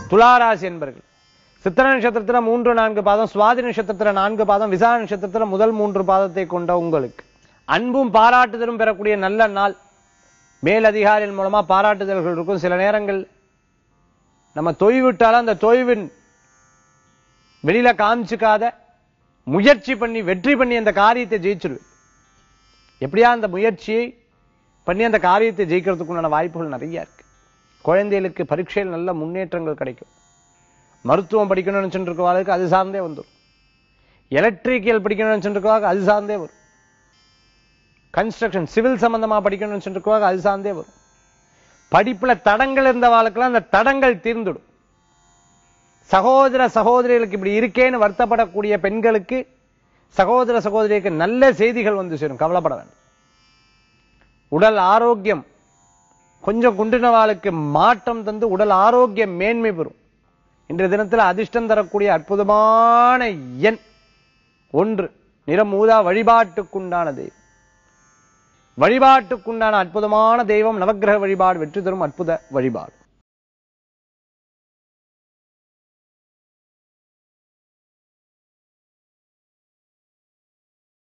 துளாராசி என்பர்கள் சித்திர நட்சத்திரத்துல மூன்று நான்கு பாதம் சுவாதி நட்சத்திரத்துல நான்கு பாதம் விசா நட்சத்திரத்துல முதல் மூன்று பாதத்தை கொண்ட உங்களுக்கு அன்பும் பாராட்டுதலும் பெறக்கூடிய நல்ல நாள் மேல் அதிகாரிகள் மூலமா பாராட்டுதல்கள் இருக்கும் சில நேரங்கள் நம்ம தொய்விட்டாலும் அந்த தொய்வின் வெளியில காமிச்சுக்காத முயற்சி பண்ணி வெற்றி பண்ணி அந்த காரியத்தை ஜெயிச்சிருவேன் எப்படியா அந்த முயற்சியை பண்ணி அந்த காரியத்தை ஜெயிக்கிறதுக்குண்டான வாய்ப்புகள் நிறைய இருக்கு குழந்தைகளுக்கு பரீட்சையில் நல்ல முன்னேற்றங்கள் கிடைக்கும் மருத்துவம் படிக்கணும்னு நினைச்சுட்டு இருக்கவாளுக்கு அது சார்ந்தே வந்துடும் எலக்ட்ரிக்கல் படிக்கணும்னு நினைச்சுட்டு இருக்கவாளுக்கு அது சார்ந்தே வரும் கன்ஸ்ட்ரக்ஷன் சிவில் சம்பந்தமா படிக்கணும்னு நினைச்சுட்டு இருக்கவாளுக்கு அது சார்ந்தே வரும் படிப்புல தடங்கள் இருந்த வாழ்க்கெல்லாம் அந்த தடங்கள் தீர்ந்துடும் சகோதர சகோதரிகளுக்கு இப்படி இருக்கேன்னு வருத்தப்படக்கூடிய பெண்களுக்கு சகோதர சகோதரிக்கு நல்ல செய்திகள் வந்து சேரும் கவலைப்பட வேண்டாம் உடல் ஆரோக்கியம் கொஞ்சம் குண்டினவாளுக்கு மாற்றம் தந்து உடல் ஆரோக்கியம் மேன்மை பெறும் இன்றைய தினத்தில் அதிர்ஷ்டம் தரக்கூடிய அற்புதமான எண் ஒன்று நிறம் ஊதா வழிபாட்டுக்குண்டான தெய்வம் வழிபாட்டுக்குண்டான அற்புதமான தெய்வம் நவக்கிரக வழிபாடு வெற்றி தரும் அற்புத வழிபாடு